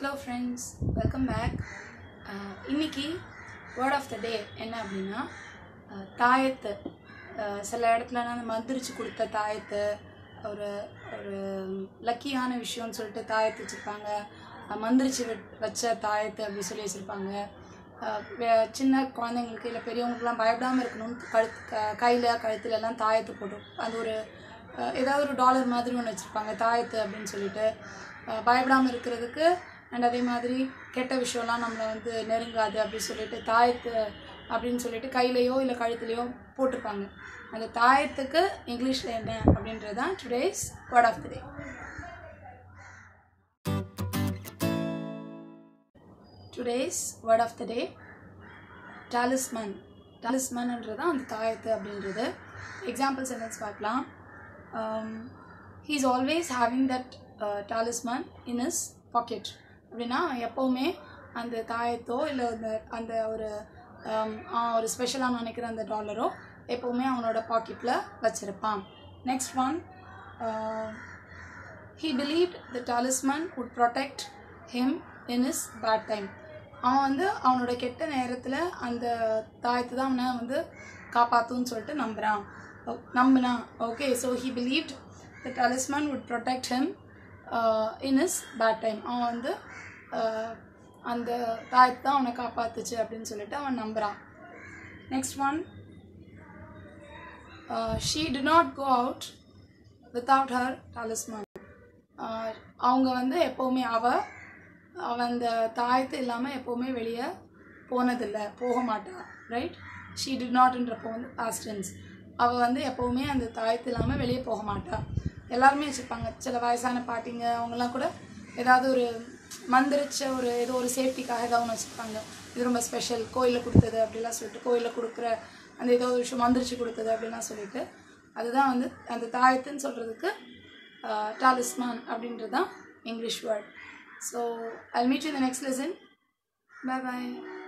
hello friends welcome back இன்னைக்கு word of the day என்ன அப்படின்னா அஹ், தாயத்து அஹ், சில இடத்துல அந்த மந்திரிச்சு கொடுத்த தாயத்து ஒரு ஒரு லக்கியான விஷயம்னு சொல்லிட்டு தாயத்து வச்சுருப்பாங்க மந்திரிச்சு வெ- வச்ச தாயத்து அப்படி சொல்லி வச்சுருப்பாங்க சின்ன குழந்தைங்களுக்கு இல்லை பெரியவங்களுக்குலாம் பயப்படாமல் இருக்கணும்னு கழுத்து க கையில் கழுத்துல எல்லாம் தாயத்து போட்டு அது ஒரு அஹ், ஏதாவது ஒரு டாலர் மாதிரி ஒன்று வச்சுருப்பாங்க தாயத்து அப்படின்னு சொல்லிட்டு பயப்படாமல் இருக்கிறதுக்கு அண்ட் அதே மாதிரி கெட்ட விஷயம்லாம் நம்மளை வந்து நெருங்காது அப்படின்னு சொல்லிட்டு தாயத்து அப்படின்னு சொல்லிட்டு கையிலையோ இல்லை கழுத்துலையோ போட்டிருப்பாங்க அந்த தாயத்துக்கு இங்கிலீஷில் என்ன அப்படின்றது தான் today's word of the day today's word of the day talisman டாலிஸ்மன்ன்றது தான் அந்த தாயத்து அப்படின்றது எக்ஸாம்பிள் சென்டென்ஸ் பார்க்கலாம் he is always having that talisman in is pocket அப்படின்னா அவன் எப்போவுமே அந்த தாயத்தோ இல்லை அந்த அந்த ஒரு um, அவன் ஒரு ஸ்பெஷலாக நினைக்கிற அந்த டாலரோ எப்போவுமே அவனோட பாக்கெட்டில் வச்சுருப்பான் next one he believed the talisman would protect him in his bad time அவன் வந்து அவனோட கெட்ட நேரத்தில் அந்த தாயத்து தான் அவனை வந்து காப்பாற்றுன்னு சொல்லிட்டு நம்புகிறான் நம்பினான் okay so he believed the talisman would protect him uh, in his bad time அவன் வந்து uh, அந்த தாயத்து தான் அவனை காப்பாத்துச்சு அப்படின்னு சொல்லிட்டு அவன் நம்புகிறான் next one she did not go out without her talisman ஆஹ் அவங்க வந்து எப்போவுமே அவ அவ அந்த தாயத்து இல்லாமல் எப்போவுமே வெளியே போனதில்லை போக மாட்டா ரைட் ஷீ டிட் நாட்ன்றப்போ வந்து பாஸ்டன்ஸ் அவள் வந்து எப்போவுமே அந்த தாயத்து இல்லாமல் வெளியே போக மாட்டா எல்லாருமே வச்சுருப்பாங்க சில வயசான பாட்டிங்க அவங்கெல்லாம் கூட ஏதாவது ஒரு மந்திரிச்ச ஒரு ஏதோ ஒரு சேஃப்டிக்காக ஏதாவது ஒன்று வச்சுருப்பாங்க இது ரொம்ப ஸ்பெஷல் கோயிலில் கொடுத்தது அப்படிலாம் சொல்லிட்டு கோயிலில் கொடுக்குற அந்த ஏதோ ஒரு விஷயம் மந்திரிச்சு கொடுத்தது அப்படிலாம் சொல்லிட்டு அதுதான் வந்து அந்த தாயத்துன்னு சொல்கிறதுக்கு டாலிஸ்மான் அப்படின்றது தான் English word so I meet you the next lesson bye bye